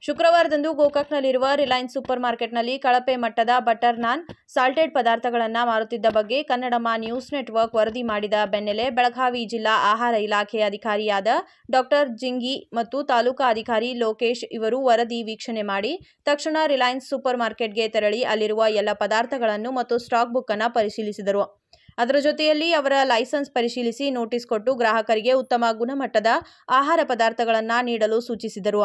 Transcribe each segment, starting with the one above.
ಶುಕ್ರವಾರದಂದು ಗೋಕಾಕ್ನಲ್ಲಿರುವ ರಿಲಯನ್ಸ್ ಸೂಪರ್ ಮಾರ್ಕೆಟ್ನಲ್ಲಿ ಕಳಪೆ ಮಟ್ಟದ ಬಟರ್ ನಾನ್ ಸಾಲ್ಟೆಡ್ ಪದಾರ್ಥಗಳನ್ನು ಮಾರುತ್ತಿದ್ದ ಬಗ್ಗೆ ಕನ್ನಡಮ ನ್ಯೂಸ್ ನೆಟ್ವರ್ಕ್ ವರದಿ ಮಾಡಿದ ಬೆನ್ನಲ್ಲೇ ಬೆಳಗಾವಿ ಜಿಲ್ಲಾ ಆಹಾರ ಇಲಾಖೆಯ ಅಧಿಕಾರಿಯಾದ ಡಾಕ್ಟರ್ ಜಿಂಗಿ ಮತ್ತು ತಾಲೂಕಾ ಅಧಿಕಾರಿ ಲೋಕೇಶ್ ಇವರು ವರದಿ ವೀಕ್ಷಣೆ ಮಾಡಿ ತಕ್ಷಣ ರಿಲಯನ್ಸ್ ಸೂಪರ್ ಮಾರ್ಕೆಟ್ಗೆ ತೆರಳಿ ಅಲ್ಲಿರುವ ಎಲ್ಲ ಪದಾರ್ಥಗಳನ್ನು ಮತ್ತು ಸ್ಟಾಕ್ ಬುಕ್ ಅನ್ನು ಪರಿಶೀಲಿಸಿದರು ಅದರ ಜೊತೆಯಲ್ಲಿ ಅವರ ಲೈಸೆನ್ಸ್ ಪರಿಶೀಲಿಸಿ ನೋಟಿಸ್ ಕೊಟ್ಟು ಗ್ರಾಹಕರಿಗೆ ಉತ್ತಮ ಗುಣಮಟ್ಟದ ಆಹಾರ ಪದಾರ್ಥಗಳನ್ನು ನೀಡಲು ಸೂಚಿಸಿದರು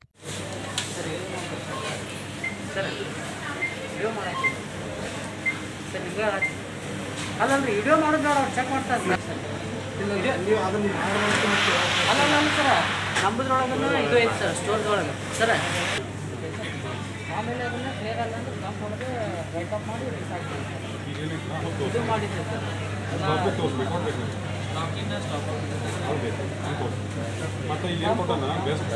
ಸರ್ ವಿಡಿಯೋ ಮಾಡಕ್ಕೆ ಸರ್ ನಿಮ್ಗೆ ಅಲ್ಲಲ್ರಿ ವಿಡಿಯೋ ಮಾಡೋದು ಬೇಡ ಅವ್ರು ಚೆಕ್ ಮಾಡ್ತಾರೆ ಸರ್ ನೀವು ಅದನ್ನು ಮಾಡುವಂತ ಮತ್ತೆ ಅಲ್ಲ ಅಲ್ಲ ಸರ ನಂಬುದ್ರೊಳಗನ್ನು ಇದು ಐತೆ ಸರ್ ಸ್ಟೋರ್ದೊಳಗೆ ಸರ ಆಮೇಲೆ ಅದನ್ನ ಕ್ಲಿಯರ್ ಅಲ್ಲ ಅಂದ್ರೆ ಕಾಪ್ ಹೊಡೆದು ರೈಟ್ ಆಫ್ ಮಾಡಿ ರಿಲೀಸ್ ಆಗ್ತದೆ ಇದು ಮಾಡಿದ್ದೆ ಸರ್ ಮತ್ತೆ ಇಲ್ಲಿ ಏನು ಕೊಟ್ಟಾನ ಬೆಸ್ಟ್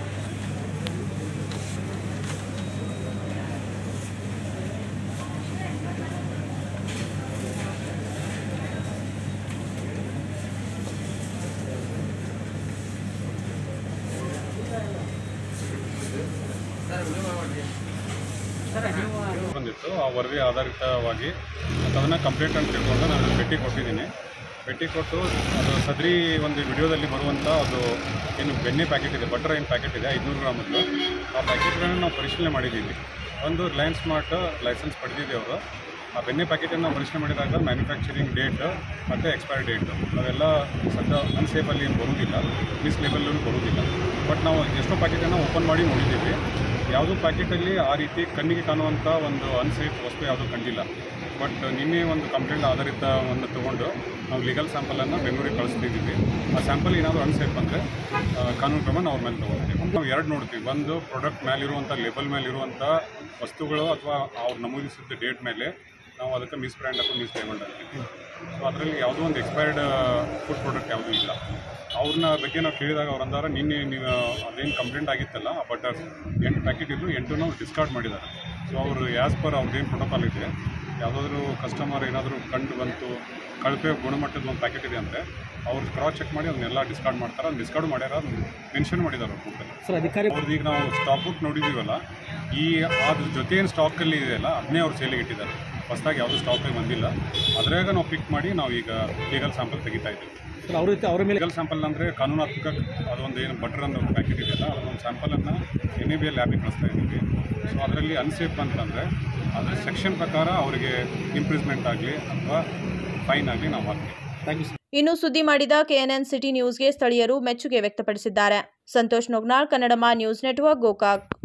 ಸರ್ ನೀವು ಬಂದಿತ್ತು ಆ ವರದಿ ಆಧಾರಿತವಾಗಿ ಮತ್ತು ಅದನ್ನು ಕಂಪ್ಲೇಂಟ್ ಅಂತ ತಿಳ್ಕೊಂಡು ನಾನು ಭೇಟಿ ಕೊಟ್ಟಿದ್ದೀನಿ ಭೇಟಿ ಕೊಟ್ಟು ಅದು ಸದ್ರಿ ಒಂದು ವಿಡಿಯೋದಲ್ಲಿ ಬರುವಂಥ ಅದು ಏನು ಬೆಣ್ಣೆ ಪ್ಯಾಕೆಟ್ ಇದೆ ಬಟರ್ ಏನು ಪ್ಯಾಕೆಟ್ ಇದೆ ಐದುನೂರು ಗ್ರಾಮದ್ದು ಆ ಪ್ಯಾಕೆಟ್ಗಳನ್ನು ನಾವು ಪರಿಶೀಲನೆ ಮಾಡಿದ್ದೀವಿ ಒಂದು ರಿಲಯನ್ಸ್ ಸ್ಮಾರ್ಟ್ ಲೈಸೆನ್ಸ್ ಪಡೆದಿದೆ ಅವರು ಆ ಬೆಣ್ಣೆ ಪ್ಯಾಕೆಟನ್ನು ನಾವು ಪರಿಶೀಲನೆ ಮಾಡಿದಾಗ ಮ್ಯಾನುಫ್ಯಾಕ್ಚರಿಂಗ್ ಡೇಟ್ ಮತ್ತು ಎಕ್ಸ್ಪೈರಿ ಡೇಟ್ ಅವೆಲ್ಲ ಸದ್ಯ ಅನ್ಸೇಫಲ್ಲಿ ಏನು ಬರುವುದಿಲ್ಲ ಮಿಸ್ ಲೇಬಲ್ಲೂ ಬರುವುದಿಲ್ಲ ಬಟ್ ನಾವು ಎಷ್ಟೋ ಪ್ಯಾಕೆಟನ್ನು ಓಪನ್ ಮಾಡಿ ನೋಡಿದ್ದೀವಿ ಯಾವುದೋ ಪ್ಯಾಕೆಟಲ್ಲಿ ಆ ರೀತಿ ಕಣ್ಣಿಗೆ ಕಾಣುವಂಥ ಒಂದು ಅನ್ಸೇಫ್ ವಸ್ತು ಯಾವುದೂ ಕಂಡಿಲ್ಲ ಬಟ್ ನಿನ್ನೆ ಒಂದು ಕಂಪ್ಲೇಂಟ್ ಆಧಾರಿತ ಒಂದು ತೊಗೊಂಡು ನಾವು ಲೀಗಲ್ ಸ್ಯಾಂಪಲನ್ನು ಬೆಂಗಳೂರಿಗೆ ಕಳಿಸ್ತಿದ್ದೀವಿ ಆ ಸ್ಯಾಂಪಲ್ ಏನಾದರೂ ಅನ್ಸೇಫ್ ಅಂದರೆ ಕಾನೂನು ಕ್ರಮ ನಾವು ಅವ್ರ ಮೇಲೆ ತೊಗೊಳ್ತೀವಿ ನಾವು ಎರಡು ನೋಡ್ತೀವಿ ಒಂದು ಪ್ರಾಡಕ್ಟ್ ಮೇಲಿರುವಂಥ ಲೇಬಲ್ ಮೇಲಿರುವಂಥ ವಸ್ತುಗಳು ಅಥವಾ ಅವ್ರು ನಮೂದಿಸಿದ ಡೇಟ್ ಮೇಲೆ ನಾವು ಅದಕ್ಕೆ ಮಿಸ್ ಬ್ರ್ಯಾಂಡ್ ಅಥವಾ ಮಿಸ್ ಪೇಮೆಂಟ್ ಅಂತೀವಿ ಸೊ ಅದರಲ್ಲಿ ಯಾವುದೋ ಒಂದು ಎಕ್ಸ್ಪೈರ್ಡ್ ಫುಡ್ ಪ್ರಾಡಕ್ಟ್ ಯಾವುದೂ ಇಲ್ಲ ಅವ್ರನ್ನ ಬಗ್ಗೆ ನಾವು ಕೇಳಿದಾಗ ಅವ್ರು ಅಂದಾರ ನಿನ್ನೆ ನೀವು ಅದೇನು ಕಂಪ್ಲೇಂಟ್ ಆಗಿತ್ತಲ್ಲ ಆ ಬಟರ್ ಎಂಟು ಪ್ಯಾಕೆಟ್ ಇದ್ದು ಎಂಟು ನಾವು ಡಿಸ್ಕಾರ್ಡ್ ಮಾಡಿದ್ದಾರೆ ಸೊ ಅವರು ಆ್ಯಸ್ ಪರ್ ಅವ್ರದ್ದೇನು ಪ್ರೋಟೋಕಾಲ್ ಇದೆ ಯಾವುದಾದ್ರೂ ಕಸ್ಟಮರ್ ಏನಾದರೂ ಕಂಡು ಬಂತು ಕಳಪೆ ಗುಣಮಟ್ಟದ ಒಂದು ಪ್ಯಾಕೆಟ್ ಇದೆ ಅಂದರೆ ಅವ್ರು ಕ್ರಾಸ್ ಚೆಕ್ ಮಾಡಿ ಅದನ್ನೆಲ್ಲ ಡಿಸ್ಕಾರ್ಡ್ ಮಾಡ್ತಾರೆ ಅದನ್ನ ಡಿಸ್ಕಾರ್ಡ್ ಮಾಡ್ಯಾರ ಅದನ್ನ ಮೆನ್ಷನ್ ಮಾಡಿದ್ದಾರೆ ಅವ್ರ ಬುಕ್ಕಲ್ಲಿ ಸರ್ ಅಧಿಕಾರಿ ಅವ್ರದ್ದು ಈಗ ನಾವು ಸ್ಟಾಕ್ ಬುಕ್ ನೋಡಿದ್ದೀವಲ್ಲ ಈ ಅದ್ರ ಜೊತೆ ಏನು ಸ್ಟಾಕಲ್ಲಿ ಇದೆಯಲ್ಲ ಅದನ್ನೇ ಅವ್ರು ಸೇಲಿಗೆ ಇಟ್ಟಿದ್ದಾರೆ ಹೊಸದಾಗಿ ಯಾವುದೂ ಸ್ಟಾಕಲ್ಲಿ ಬಂದಿಲ್ಲ ಅದ್ರಾಗ ನಾವು ಪಿಕ್ ಮಾಡಿ ನಾವು ಈಗ ಲೀಗಲ್ ಸ್ಯಾಂಪಲ್ ತೆಗಿತಾ ಇದ್ದೀವಿ ಸರ್ ಅವ್ರ ಜೊತೆ ಅವ್ರ ಮೇಲೆ ಲೀಗಲ್ ಸ್ಯಾಂಪಲ್ ಅಂದರೆ ಕಾನೂನಾತ್ಮಕ ಅದೊಂದು ಏನು ಬಟರ್ ಅನ್ನೋ ಪ್ಯಾಕೆಟ್ ಇದೆಯಲ್ಲ ಅದೊಂದು ಸ್ಯಾಂಪಲನ್ನು ಎನ್ ಎ ಬಿ ಎಲ್ ಲ್ಯಾಬಿಗೆ ಕಳಿಸ್ತಾ ಇದ್ದೀವಿ ಸೊ ಅದರಲ್ಲಿ ಅನ್ಸೇಫ್ ಅಂತಂದರೆ ಅದರ ಸೆಕ್ಷನ್ ಪ್ರಕಾರ ಅವರಿಗೆ ಇಂಪ್ರೂವ್ಮೆಂಟ್ ಆಗಲಿ ಅಥವಾ ಫೈನ್ ಆಗಲಿ ನಾವು ಹಾಕ್ತೀವಿ ಥ್ಯಾಂಕ್ ಯು ಸರ್ ಇನ್ನು ಸುದ್ದಿ ಮಾಡಿದ ಕೆಎನ್ಎನ್ ಸಿಟಿ ನ್ಯೂಸ್ಗೆ ಸ್ಥಳೀಯರು ಮೆಚ್ಚುಗೆ ವ್ಯಕ್ತಪಡಿಸಿದ್ದಾರೆ ಸಂತೋಷ್ ನೊಗ್ನಾಳ್ ಕನ್ನಡಮ ನ್ಯೂಸ್ ನೆಟ್ವರ್ಕ್ ಗೋಕಾಕ್